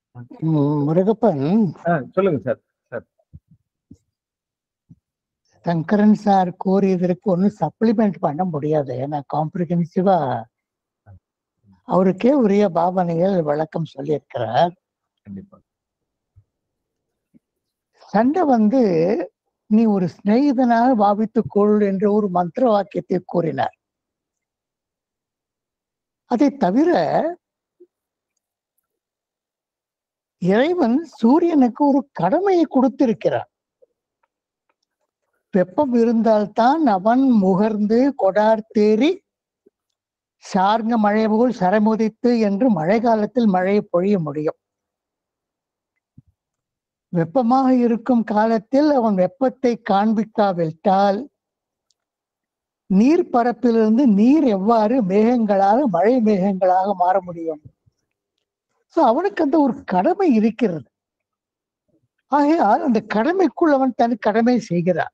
ம், முருகப்பன் ஆ, சொல்லுங்க sir sir Sankaran sir கூறியதற்கு ஒன்றும் சப்ளிமெண்ட் பண்ண முடியாது ஏன்னா காம்ப்ரிஹென்சிவா அவருக்கே உரிய பாவனைகள் விளக்கம் சொல்லியிருக்கிறார் கண்டிப்பா சண்டை வந்து நீ ஒரு சிநேகிதனாக பாவித்துக் கொள் என்ற ஒரு மந்திர வாக்கியத்தை கூறினார் அதை தவிர இறைவன் சூரியனுக்கு ஒரு கடமையை கொடுத்திருக்கிறார் வெப்பம் இருந்தால்தான் அவன் முகர்ந்து கொடார் தேறி சார்ந்த மழை போல் சரமுதித்து என்று மழை காலத்தில் மழை பொழிய முடியும் வெப்பமாக இருக்கும் காலத்தில் அவன் வெப்பத்தை காண்பிக்காவிட்டால் நீர் பரப்பிலிருந்து நீர் எவ்வாறு மேகங்களாக மழை மேகங்களாக மாற முடியும் சோ அவனுக்கு அந்த ஒரு கடமை இருக்கிறது ஆகையால் அந்த கடமைக்குள் அவன் தன் கடமை செய்கிறான்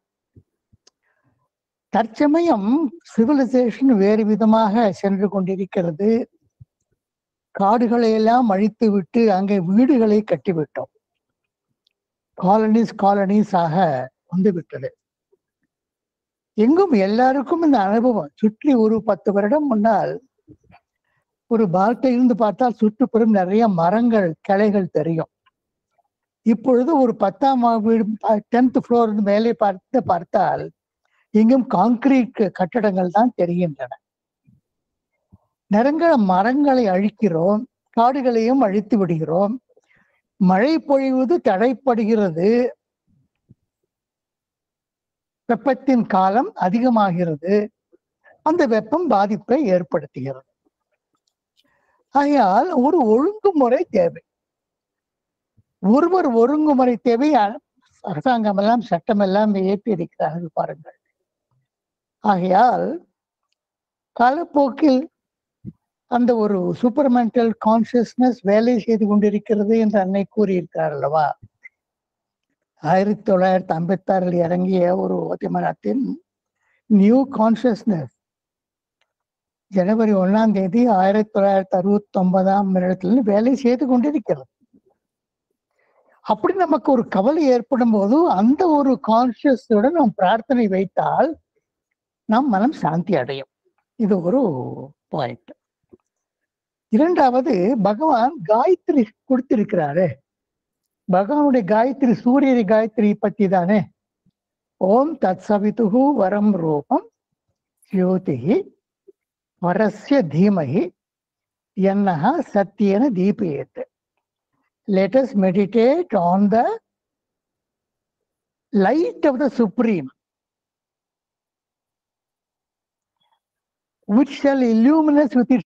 தற்சமயம் சிவிலைசேஷன் வேறு விதமாக சென்று கொண்டிருக்கிறது காடுகளை எல்லாம் அழித்து விட்டு அங்கே வீடுகளை கட்டிவிட்டோம் காலனிஸ் காலனிஸ் ஆக வந்துவிட்டது எங்கும் எல்லாருக்கும் இந்த அனுபவம் சுற்றி ஒரு பத்து வருடம் முன்னால் ஒரு பால்ட்டை இருந்து பார்த்தால் சுற்றுப்புறம் நிறைய மரங்கள் கிளைகள் தெரியும் இப்பொழுது ஒரு பத்தாம் வீடு டென்த் ஃப்ளோர் மேலே பார்த்து பார்த்தால் எங்கும் காங்கிரீட் கட்டடங்கள் தான் தெரிகின்றன நிறங்கள மரங்களை அழிக்கிறோம் காடுகளையும் அழித்து விடுகிறோம் மழை பொழிவது தடைப்படுகிறது வெப்பத்தின் காலம் அதிகமாகிறது அந்த வெப்பம் பாதிப்பை ஏற்படுத்துகிறது ஆகையால் ஒரு ஒழுங்குமுறை தேவை ஒருவர் ஒழுங்குமுறை தேவை அ- அரசாங்கம் எல்லாம் சட்டம் எல்லாம் ஏற்றி இருக்கிறார்கள் பாருங்கள் ஆகையால் காலப்போக்கில் அந்த ஒரு சூப்பர்மெண்டல் கான்சியஸ்னஸ் வேலை செய்து கொண்டிருக்கிறது என்று அன்னை கூறியிருக்கிறார் அல்லவா ஆயிரத்தி தொள்ளாயிரத்தி ஐம்பத்தி ஆறில் இறங்கிய ஒரு ஓதிமரத்தின் நியூ கான்சியஸ்னஸ் ஜனவரி ஒண்ணாம் தேதி ஆயிரத்தி தொள்ளாயிரத்தி அறுபத்தி ஒன்பதாம் வருடத்தில் வேலை செய்து கொண்டிருக்கிறது அப்படி நமக்கு ஒரு கவலை ஏற்படும் போது அந்த ஒரு கான்சியஸோட நாம் பிரார்த்தனை வைத்தால் நம் மனம் சாந்தி அடையும் இது ஒரு பாயிண்ட் இரண்டாவது பகவான் காயத்ரி கொடுத்திருக்கிறாரே பகவானுடைய காயத்ரி சூரிய காயத்ரி பத்தி தானே ஓம் தத் சவிதுகு வரம் ரூபம் ஜோதிஹி வரஸ்ய தீமஹி என்னஹ சத்தியன தீபயத் let us meditate on the light of the supreme which shall illumine us with its